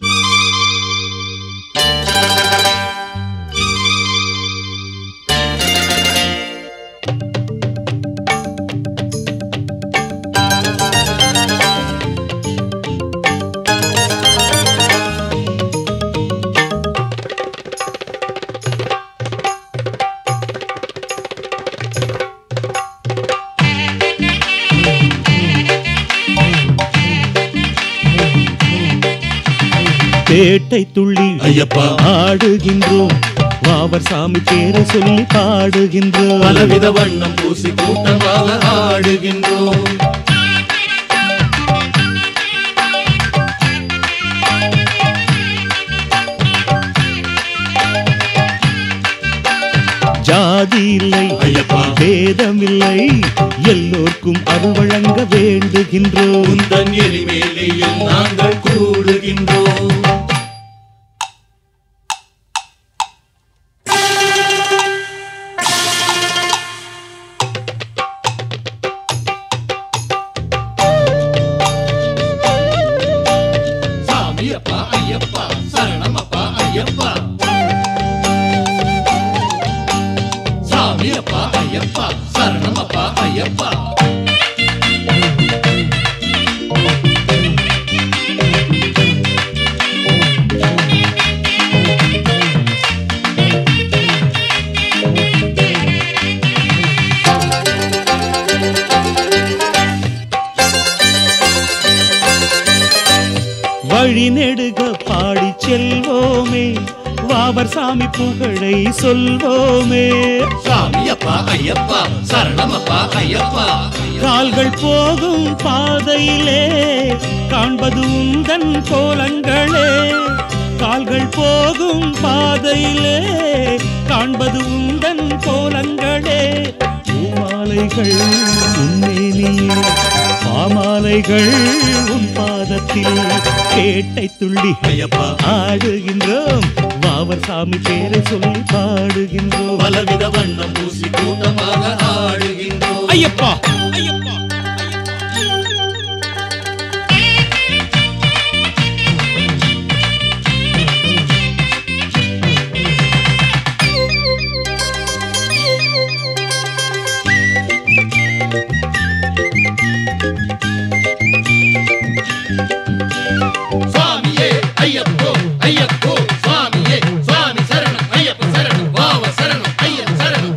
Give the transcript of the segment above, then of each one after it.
பேட்டை துள்ளி ஐயப்பா ஆடுகின்றோம் வாவர் சாமி பேரை சொல்லி பாடுகின்றோம் பலவித வண்ணம் பூசி கூட்டமாக ஆடுகின்றோம் ஜாதி இல்லை ஐயப்பா பேதமில்லை எல்லோர்க்கும் அருள் வழங்க வேண்டுகின்றோம் உந்தன் எரிமேலையில் நாங்கள் கூடுகின்றோம் சாமியப்பா ஐயப்பா சரணமப்பா ஐயப்பா சாமியப்பா ஐயப்பா சரணமப்பா ஐயப்பா வழி நெடுக பாடி செல்வோமே வாவர் சாமி புகழை சொல்வோமே சாமியப்பா ஐயப்பா சரணமப்பா ஐயப்பா கால்கள் போகும் பாதையிலே காண்பது உந்தன் கோலங்களே கால்கள் போகும் பாதையிலே காண்பது உந்தன் கோலங்களே பூமாலைகள் உன்னேனியே பாமாலைகள் உன் பாதத்தில் கேட்டை துள்ளி ஐயப்பா ஆடுகின்றோம் வாவர் சாமி பேரை சொல்லி பாடுகின்றோம் பலவித வண்ணம் பூசி கூட்டமாக ஆடுகின்றோம் ஐயப்பா ஐயப்பா சுவாமியே ஐயப்போ ஐயப்போ சுவாமியே சுவாமி சரணம் ஐயப்ப சரணம் வாவ சரணம் ஐயப்ப சரணம்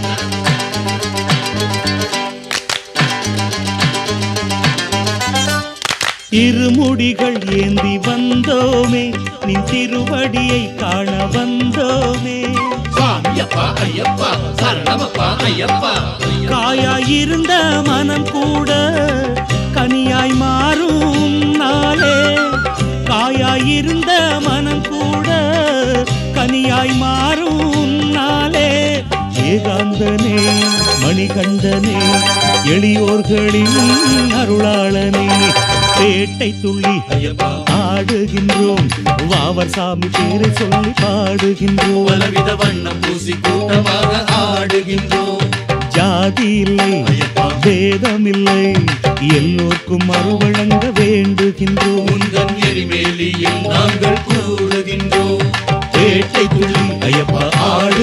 இருமுடிகள் ஏந்தி வந்தோமே நின் திருவடியை காண வந்தோமே சுவாமியப்பா ஐயப்பா சரணமப்பா ஐயப்பா காயாயிருந்த மனம் கூட கனியாய் மாறும் நாளே காயாயிருந்த மனம் கூட கனியாய் மாறும் நாளே ஏகாந்தனே மணிகண்டனே எளியோர்களின் அருளாளனே பேட்டை துள்ளி ஐயப்பா ஆடுகின்றோம் வாவர் சாமி பேரை சொல்லி பாடுகின்றோம் பலவித வண்ணம் பூசி கூட்டமாக ஆடுகின்றோம் ஜாதி இல்லை ஐயப்பா பேதமில்லை எல்லோர்க்கும் அருள் வழங்க வேண்டுகின்றோம் உந்தன் எரிமேலியில் நாங்கள் கூடுகின்றோம் பேட்டை துள்ளி ஐயப்பா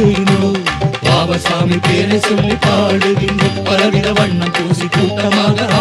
ஆடுகின்றோம் பாவசாமி பேரை சொல்லி பாடுகின்றோம் பலவித வண்ணம் பூசி கூட்டமாக